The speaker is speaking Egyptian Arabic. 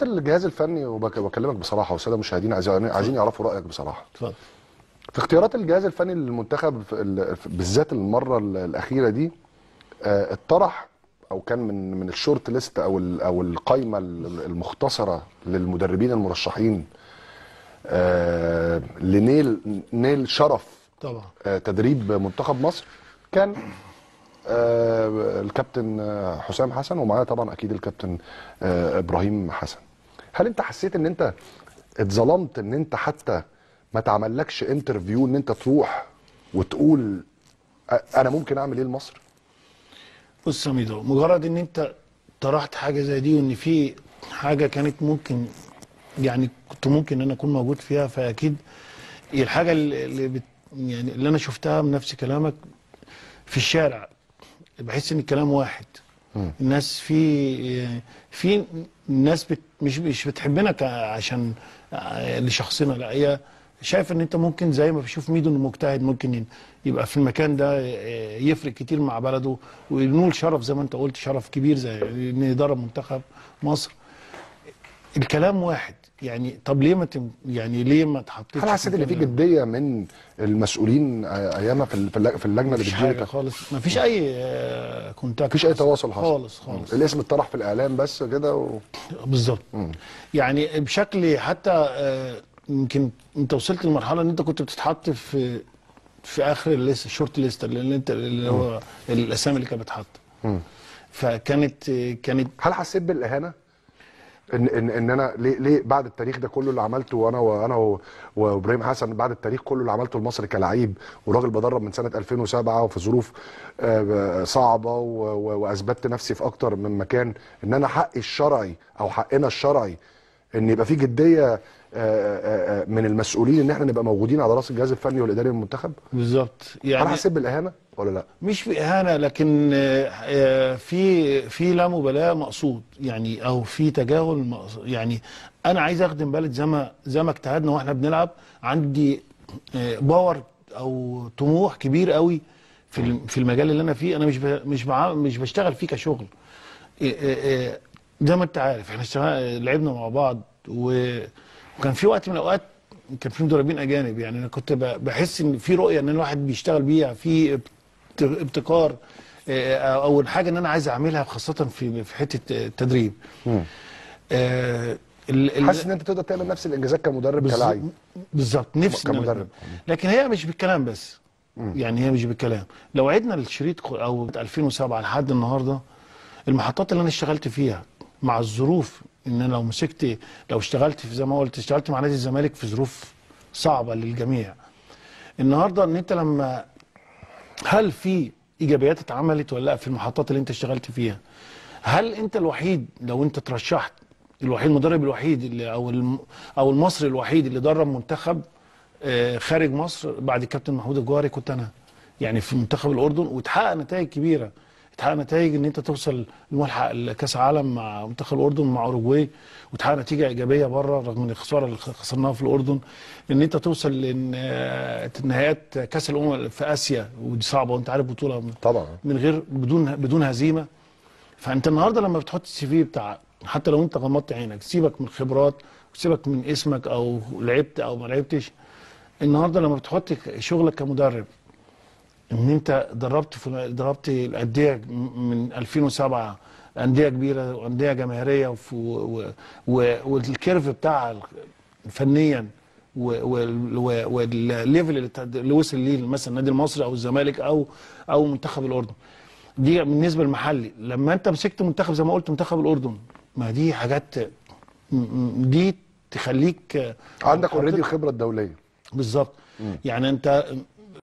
الجهاز الفني وبك- وبكلمك بصراحه والساده المشاهدين عايزين عايزين يعرفوا رايك بصراحه اتفضل في اختيارات الجهاز الفني للمنتخب في ال- في- بالذات المره ال- الاخيره دي آه، اتطرح او كان من من الشورت ليست او ال- او القائمه ال- المختصره للمدربين المرشحين آه، لنيل نيل شرف طبعا آه، تدريب منتخب مصر كان آه، الكابتن آه، حسام حسن ومعاه طبعا اكيد الكابتن آه، ابراهيم حسن هل انت حسيت ان انت اتظلمت ان انت حتى ما تعملكش انترفيو ان انت تروح وتقول أ- انا ممكن اعمل ايه لمصر بص يا ميدو مجرد ان انت طرحت حاجه زي دي وان في حاجه كانت ممكن يعني كنت ممكن ان انا اكون موجود فيها فاكيد الحاجه اللي اللي بت يعني اللي انا شفتها من نفس كلامك في الشارع بحس ان الكلام واحد الناس في في ناس بت مش مش بتحبنا ك- عشان آه، لشخصنا لا هي شايف ان انت ممكن زي ما بشوف ميدو انه مجتهد ممكن ين- يبقى في المكان ده آه، يفرق كتير مع بلده وينول شرف زي ما انت قلت شرف كبير زي ان يدرب منتخب مصر الكلام واحد يعني طب ليه ما تم يعني ليه ما تحطيتش هل حسيت ان في مكان- جديه من المسؤولين آه، ايامها في ال- في اللج- في اللجنه اللي مفيش حاجه بتجيلك خالص مفيش اي آه، كونتاكت مفيش اي تواصل حصل خالص خالص الاسم اتطرح في الاعلام بس كده و... بالظبط يعني بشكل حتى آه، يمكن انت وصلت لمرحله ان انت كنت بتتحط في في اخر الليست الشورت ليست اللي انت اللي هو الاسامي اللي كانت بتتحط فكانت آه، كانت هل حسيت بالاهانه ان ان ان انا ليه ليه بعد التاريخ ده كله اللي عملته وانا وانا و- وابراهيم حسن بعد التاريخ كله اللي عملته لمصر كلعيب وراجل بدرب من سنه 2007 وفي ظروف آه، صعبه و- و- واثبتت نفسي في اكتر من مكان ان انا حقي الشرعي او حقنا الشرعي ان يبقى في جديه آه، آه، آه، من المسؤولين ان احنا نبقى موجودين على راس الجهاز الفني والاداري للمنتخب بالظبط هل يعني حسيت بالاهانه ولا لا؟ مش في اهانه لكن آه، آه، في في لا مبالاه مقصود يعني او في تجاهل مقصود يعني انا عايز اخدم بلد زي ما زي ما اجتهدنا واحنا بنلعب عندي آه، باور او طموح كبير قوي في الم- في المجال اللي انا فيه انا مش ب- مش بع- مش بشتغل فيه كشغل آه، آه، آه، زي ما انت عارف احنا اشتغل- لعبنا مع بعض و- وكان في وقت من الاوقات كان في مدربين اجانب يعني انا كنت ب- بحس ان في رؤيه ان الواحد بيشتغل بيها في ابت- ابتكار آه، او الحاجه ان انا عايز اعملها خاصه في في حته التدريب آه، ال- ال- حاسس ان انت تقدر تعمل نفس الانجازات كمدرب بالظبط- كلاعب بالظبط نفسي إن أنا كمدرب. أكون. لكن هي مش بالكلام بس يعني هي مش بالكلام لو عدنا الشريط خ- او 2007 لحد النهارده المحطات اللي انا اشتغلت فيها مع الظروف ان انا لو مسكت لو اشتغلت في زي ما قلت اشتغلت مع نادي الزمالك في ظروف صعبه للجميع النهارده ان انت لما هل في ايجابيات اتعملت ولا لا في المحطات اللي انت اشتغلت فيها هل انت الوحيد لو انت ترشحت الوحيد المدرب الوحيد اللي او الم او المصري الوحيد اللي درب منتخب آه، خارج مصر بعد الكابتن محمود الجوهري كنت انا يعني في منتخب الاردن وتحقق نتائج كبيره تحقق نتائج ان انت توصل لملحق كاس عالم مع منتخب الاردن مع اوروجواي وتحقق نتيجه ايجابيه بره رغم الخساره اللي خسرناها في الاردن ان انت توصل لنهائيات كاس الامم في اسيا ودي صعبه وانت عارف بطوله طبعا من غير بدون بدون هزيمه فانت النهارده لما بتحط السي في بتاع حتى لو انت غمضت عينك سيبك من الخبرات وسيبك من اسمك او لعبت او ما لعبتش النهارده لما بتحط شغلك كمدرب ان انت دربت في دربت الانديه من 2007 انديه كبيره وانديه جماهيريه وف- و- و- والكيرف بتاع فنيا و- وال- و- والليفل اللي تد- اللي وصل ليه مثلا النادي المصري او الزمالك او او منتخب الاردن دي بالنسبه للمحلي لما انت مسكت منتخب زي ما قلت منتخب الاردن ما دي حاجات م- م- دي تخليك عندك حطيت- اوريدي الخبره الدوليه بالظبط يعني انت